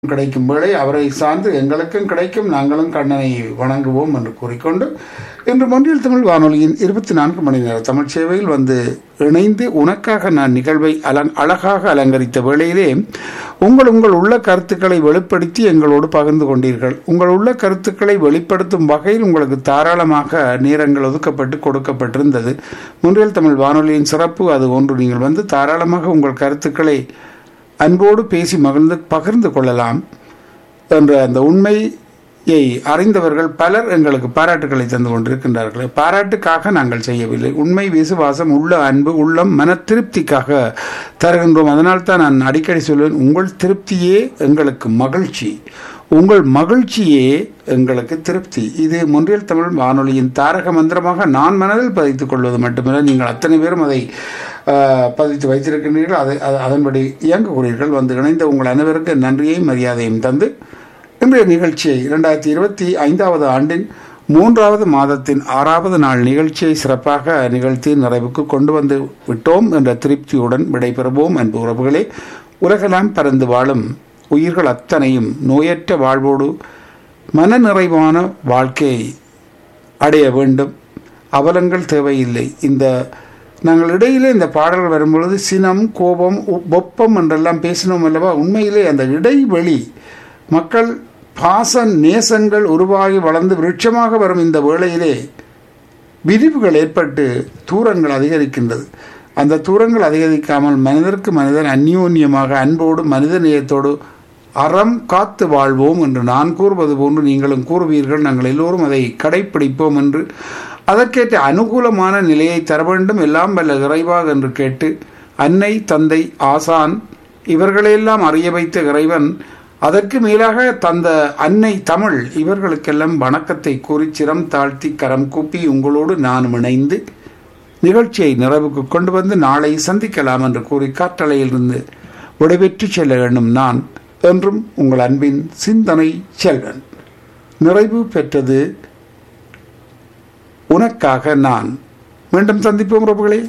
கிடைக்கும் வேளை அவரை சார்ந்து எங்களுக்கும் கிடைக்கும் நாங்களும் கண்ணனை வணங்குவோம் என்று கூறிக்கொண்டு இன்று மொன்றியல் தமிழ் வானொலியின் இருபத்தி நான்கு மணி நேர தமிழ் சேவையில் வந்து இணைந்து உனக்காக நான் நிகழ்வை அலங் அழகாக அலங்கரித்த வேளையிலே உங்கள் உங்கள் உள்ள கருத்துக்களை வெளிப்படுத்தி எங்களோடு பகிர்ந்து கொண்டீர்கள் உங்கள் உள்ள கருத்துக்களை வெளிப்படுத்தும் வகையில் உங்களுக்கு தாராளமாக நேரங்கள் ஒதுக்கப்பட்டு கொடுக்கப்பட்டிருந்தது முன்றியல் தமிழ் வானொலியின் சிறப்பு அது ஒன்று நீங்கள் வந்து தாராளமாக உங்கள் கருத்துக்களை அன்போடு பேசி மகிழ்ந்து பகிர்ந்து கொள்ளலாம் என்ற அந்த உண்மையை அறிந்தவர்கள் பலர் எங்களுக்கு பாராட்டுகளை தந்து கொண்டிருக்கின்றார்கள் பாராட்டுக்காக நாங்கள் செய்யவில்லை உண்மை விசுவாசம் உள்ள அன்பு உள்ளம் மன திருப்திக்காக தருகின்றோம் அதனால்தான் நான் அடிக்கடி சொல்வேன் உங்கள் திருப்தியே எங்களுக்கு மகிழ்ச்சி உங்கள் மகிழ்ச்சியே எங்களுக்கு திருப்தி இது மொன்றியல் தமிழ் வானொலியின் தாரக மந்திரமாக நான் மனதில் பதித்துக் கொள்வது மட்டுமல்ல நீங்கள் அத்தனை பேரும் அதை பதித்து வைத்திருக்கின்றீர்கள் அதை அதன்படி இயங்குகிறீர்கள் வந்து இணைந்த உங்கள் அனைவருக்கு நன்றியையும் மரியாதையும் தந்து இன்றைய நிகழ்ச்சியை இரண்டாயிரத்தி இருபத்தி ஐந்தாவது ஆண்டின் மூன்றாவது மாதத்தின் ஆறாவது நாள் நிகழ்ச்சியை சிறப்பாக நிகழ்த்தி நிறைவுக்கு கொண்டு வந்து விட்டோம் என்ற திருப்தியுடன் விடைபெறுவோம் அன்பு உறவுகளே உலகெல்லாம் பறந்து வாழும் உயிர்கள் அத்தனையும் நோயற்ற வாழ்வோடு மன நிறைவான வாழ்க்கையை அடைய வேண்டும் அவலங்கள் தேவையில்லை இந்த நாங்கள் இடையிலே இந்த பாடல்கள் வரும்பொழுது சினம் கோபம் வெப்பம் என்றெல்லாம் பேசினோம் அல்லவா உண்மையிலே அந்த இடைவெளி மக்கள் பாச நேசங்கள் உருவாகி வளர்ந்து விருட்சமாக வரும் இந்த வேளையிலே விரிவுகள் ஏற்பட்டு தூரங்கள் அதிகரிக்கின்றது அந்த தூரங்கள் அதிகரிக்காமல் மனிதருக்கு மனிதன் அந்யோன்யமாக அன்போடு மனித நேயத்தோடு அறம் காத்து வாழ்வோம் என்று நான் கூறுவது போன்று நீங்களும் கூறுவீர்கள் நாங்கள் எல்லோரும் அதை கடைப்பிடிப்போம் என்று அதற்கேற்ற அனுகூலமான நிலையை தர வேண்டும் எல்லாம் வல்ல இறைவாக என்று கேட்டு அன்னை தந்தை ஆசான் இவர்களையெல்லாம் அறிய வைத்த இறைவன் அதற்கு மேலாக தந்த அன்னை தமிழ் இவர்களுக்கெல்லாம் வணக்கத்தை கூறி சிரம் தாழ்த்தி கரம் கூப்பி உங்களோடு நானும் இணைந்து நிகழ்ச்சியை நிறைவுக்கு கொண்டு வந்து நாளை சந்திக்கலாம் என்று கூறி காற்றலையிலிருந்து விடைபெற்று செல்ல வேண்டும் நான் என்றும் உங்கள் அன்பின் சிந்தனை செல்வன் நிறைவு பெற்றது உனக்காக நான் மீண்டும் சந்திப்போம் உறவுகளே